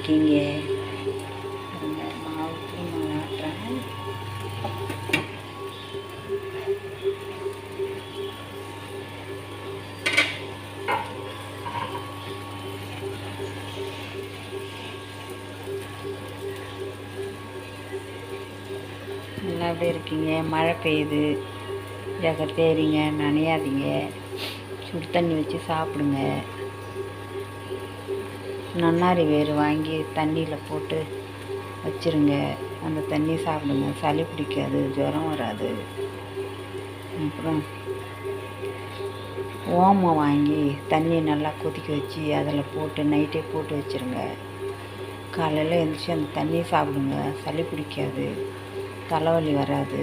இருக்கீங்க பாருங்க, மாவு திரும்ப ஆட்டுறேன் நல்லா எப்படி இருக்கீங்க மழை பெய்யுது ஜாக்கிரதையாக இருங்க நனையாதீங்க சுடு தண்ணி வச்சு சாப்பிடுங்க நன்னாரி வேர் வாங்கி தண்ணியில் போட்டு வச்சிருங்க அந்த தண்ணி சாப்பிடுங்க சளி பிடிக்காது ஜுரம் வராது அப்புறம் ஓமம் வாங்கி தண்ணி நல்லா கொதிக்க வச்சு அதில் போட்டு நைட்டே போட்டு வச்சிருங்க காலையில் எழுந்திரிச்சி அந்த தண்ணியை சாப்பிடுங்க சளி பிடிக்காது தலைவலி வராது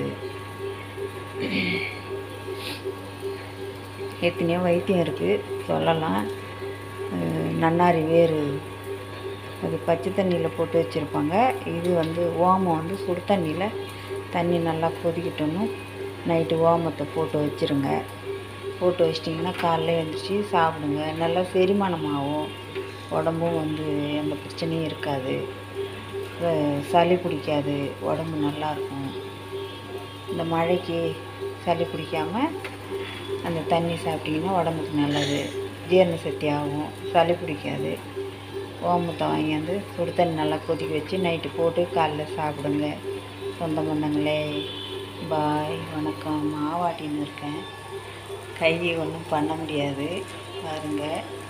எத்தனையோ வைத்தியம் இருக்குது சொல்லலாம் அஹ் நன்னாரி வேர் அது பச்சை தண்ணியில் போட்டு வச்சுருப்பாங்க இது வந்து ஓமம் வந்து சுடு தண்ணியில் தண்ணி நல்லா கொதிக்கட்டணும் நைட்டு ஓமத்தை போட்டு வச்சுருங்க போட்டு வச்சிட்டிங்கன்னா காலைல எழுந்திரிச்சி சாப்பிடுங்க நல்லா செரிமானமாகும் உடம்பும் வந்து எந்த பிரச்சனையும் இருக்காது அஹ் சளி பிடிக்காது உடம்பு நல்லாயிருக்கும் இந்த மழைக்கு சளி பிடிக்காமல் அந்த தண்ணி சாப்பிட்டிங்கன்னா உடம்புக்கு நல்லது ஜீரண சக்தி ஆகும் சளி பிடிக்காது ஓமத்தை வாங்கியாந்து சுடு தண்ணி நல்லா கொதிக்க வச்சு நைட்டு போட்டு காலைல சாப்பிடுங்க சொந்த பந்தங்களே பாய் வணக்கம் மாவாட்டின்னு இருக்கேன் கை ஒன்றும் பண்ண முடியாது பாருங்கள்